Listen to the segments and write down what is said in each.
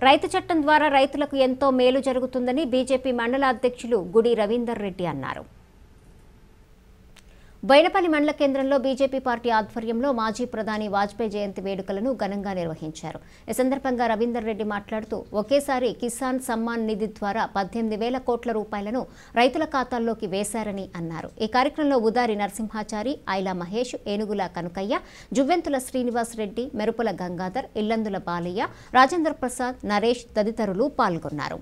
రైతు చట్టం ద్వారా రైతులకు ఎంతో మేలు జరుగుతుందని బీజేపీ మండల అధ్యక్షులు గుడి రవీందర్ రెడ్డి అన్నారు బైనపల్లి మండల కేంద్రంలో బీజేపీ పార్టీ ఆధ్వర్యంలో మాజీ ప్రధాని వాజ్పేయి జయంతి వేడుకలను ఘనంగా నిర్వహించారు ఈ సందర్భంగా రవీందర్ రెడ్డి మాట్లాడుతూ ఒకేసారి కిసాన్ సమ్మాన్ నిధి ద్వారా పద్దెనిమిది వేల కోట్ల రూపాయలను రైతుల ఖాతాల్లోకి వేశారని అన్నారు ఈ కార్యక్రమంలో ఉదారి నరసింహాచారి ఐలా మహేష్ ఏనుగుల కనుకయ్య జువ్వెంతుల శ్రీనివాస్ రెడ్డి మెరుపుల గంగాధర్ ఇల్లందుల బాలయ్య రాజేంద్ర ప్రసాద్ నరేష్ తదితరులు పాల్గొన్నారు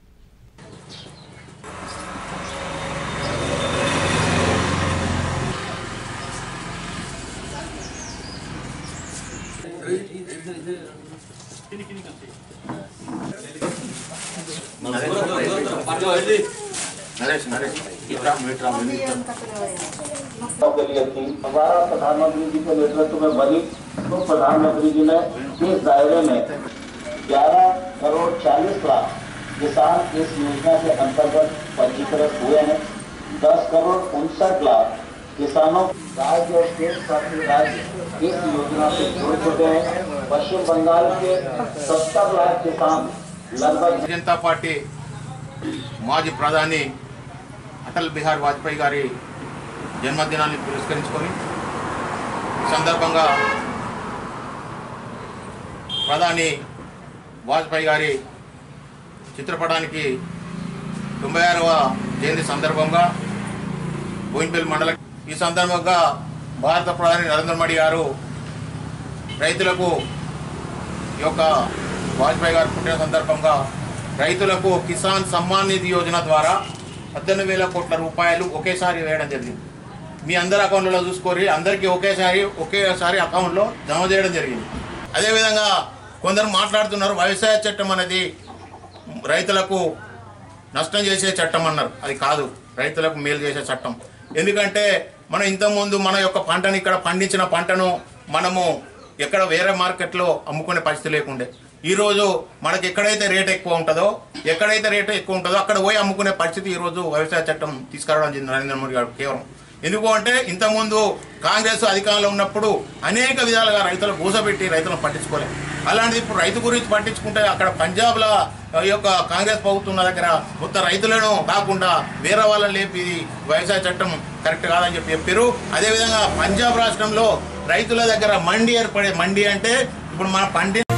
नरेश नरेश इतना मीटर के लिए थी हमारा प्रधानमंत्री जी के नेतृत्व में बनी तो प्रधानमंत्री जी ने इस दायरे में 11 करोड़ 40 लाख किसान इस योजना के अंतर्गत पंजीकृत हुए हैं 10 करोड़ उनसठ लाख किसानों राज्य और स्टेट शासित राज्य इस योजना से जुड़ चुके हैं पश्चिम बंगाल के सत्तर लाख किसान लगभग జనతా పార్టీ మాజీ ప్రధాని అటల్ బిహార్ వాజ్పేయి గారి జన్మదినాన్ని పురస్కరించుకొని ఈ సందర్భంగా ప్రధాని వాజ్పేయి గారి చిత్రపటానికి తొంభై ఆరవ జయంతి సందర్భంగా బోయినపల్లి మండల ఈ సందర్భంగా భారత ప్రధాని నరేంద్ర మోడీ గారు రైతులకు ఈ యొక్క వాజ్పేయి గారు పుట్టిన సందర్భంగా రైతులకు కిసాన్ సమ్మాన్ నిధి యోజన ద్వారా పద్దెనిమిది వేల కోట్ల రూపాయలు ఒకేసారి వేయడం జరిగింది మీ అందరి అకౌంట్లో చూసుకొని అందరికీ ఒకేసారి ఒకేసారి అకౌంట్లో జమ చేయడం జరిగింది అదేవిధంగా కొందరు మాట్లాడుతున్నారు వ్యవసాయ చట్టం అనేది రైతులకు నష్టం చేసే చట్టం అన్నారు అది కాదు రైతులకు మేలు చేసే చట్టం ఎందుకంటే మనం ఇంతకుముందు మన యొక్క పంటను ఇక్కడ పండించిన పంటను మనము ఎక్కడ వేరే మార్కెట్లో అమ్ముకునే పరిస్థితి లేకుండే ఈరోజు మనకి ఎక్కడైతే రేట్ ఎక్కువ ఉంటుందో ఎక్కడైతే రేట్ ఎక్కువ ఉంటుందో అక్కడ పోయి అమ్ముకునే పరిస్థితి ఈరోజు వ్యవసాయ చట్టం తీసుకురావడం జరిగింది నరేంద్ర మోడీ గారు కేవలం ఎందుకు అంటే ఇంతకుముందు కాంగ్రెస్ అధికారంలో ఉన్నప్పుడు అనేక విధాలుగా రైతులు కూసబెట్టి రైతులను పట్టించుకోలేదు అలాంటిది ఇప్పుడు రైతు గురించి పట్టించుకుంటే అక్కడ పంజాబ్ల ఈ యొక్క కాంగ్రెస్ ప్రభుత్వం ఉన్న దగ్గర మొత్తం రైతులను కాకుండా వేరే వాళ్ళని లేపి ఇది వ్యవసాయ చట్టం కరెక్ట్ కాదని చెప్పి చెప్పారు అదేవిధంగా పంజాబ్ రాష్ట్రంలో రైతుల దగ్గర మండి ఏర్పడే మండి అంటే ఇప్పుడు మన పండి